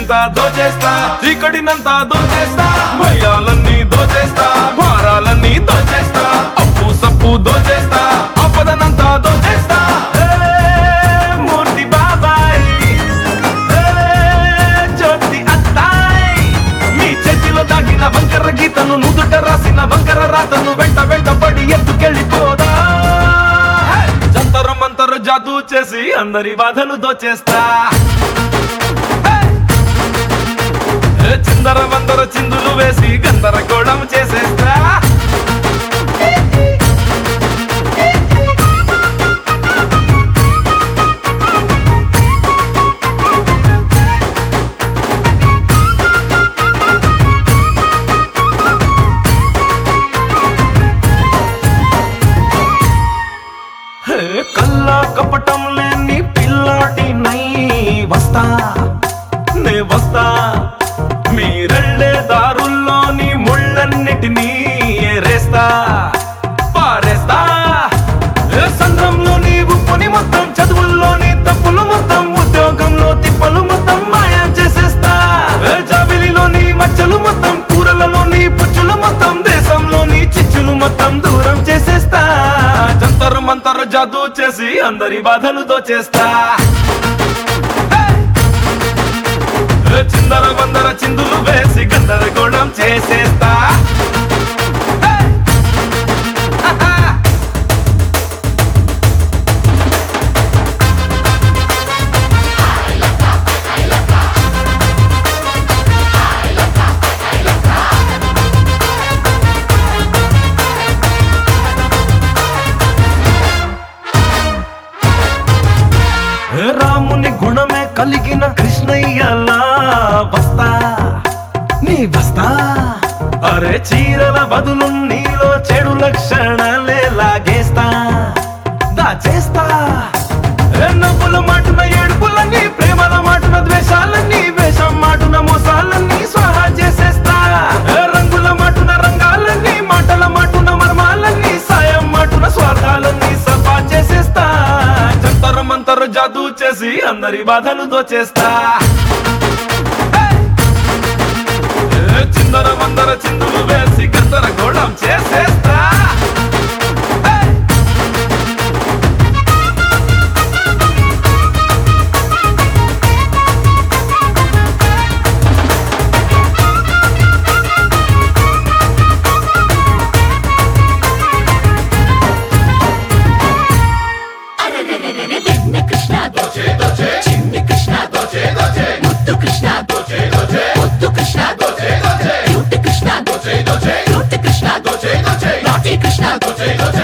దోచేస్తా దోచేస్తా చీకటినంతా దోచేస్తా భయాలన్నీ దోచేస్తా భారాలన్నీ దోచేస్తా అప్పు సప్పు దోచేస్తా ఆపదనంతా దోచేస్తా ఏ, మూర్తి బాబాయ్ ఏ, జ్యోతి అత్తాయ్ మీ చేతిలో దాగిన వంకర గీతను నుదుట రాసిన వంకర రాతను వెంట వెంట పడి ఎత్తుకెళ్ళిపోదా హే! జంతర మంతర జాదూ చేసి అందరి బాధలు దోచేస్తా హే! ఏ చిందర వందర చిందులు వేసి గందరగోళం చేసేస్తా హే, కల్లా కపటం లేని పిల్లాటి నై వస్తా నే వస్తా మీరెళ్ళే దారుల్లోని ముళ్ళన్నిటినీ ఏరేస్తా పారేస్తా ఏ సంద్రంలోని ఉప్పుని మొత్తం చదువుల్లోని తప్పులు మొత్తం ఉద్యోగంలో తిప్పలు మొత్తం మాయం చేసేస్తా ఏ జాబిలిలోని మచ్చలు మొత్తం కూరలలోని పుచ్చులు మొత్తం దేశంలోని చిచ్చులు మొత్తం దూరం చేసేస్తా జంతరు మంతరు జాదూ చేసి అందరి బాధలు దోచేస్తా హే! ఏ చిందర వందర చిందులు వేసి గందరగోళం చేసేస్తా హే! ఆహా! ఏ రాముని గుణమే కలిగిన కృష్ణయ్యలా వస్తా నీ వస్తా అరే చీరల బదులు నీలో చెడు లక్షణాలే లాగేస్తా దాచేస్తా ఏ నవ్వుల మాటున ఏడుపులన్నీ ప్రేమల మాటున ద్వేషాలన్నీ వేషం మాటున మోసాలన్నీ స్వాహా చేసేస్తా ఏ రంగుల మాటున రంగాలన్నీ మాటల మాటున మర్మాలన్నీ సాయం మాటున స్వార్థాలన్నీ సఫా చేసేస్తా జంతర మంతరు జాదూ చేసి అందరి బాధలు దోచేస్తా హే! ఏ చిందర వందర చిందులు వేసి గందరగోళం చేసేస్తా హే! చిన్ని కృష్ణ దోచే దోచే చిన్ని కృష్ణ దోచే దోచే ముద్దు కృష్ణ దోచే దోచే ముద్దు కృష్ణ దోచే దోచే క్యూట్ కృష్ణ దోచే దోచే క్యూట్ కృష్ణ దోచే దోచే నాటి కృష్ణ దోచే దోచే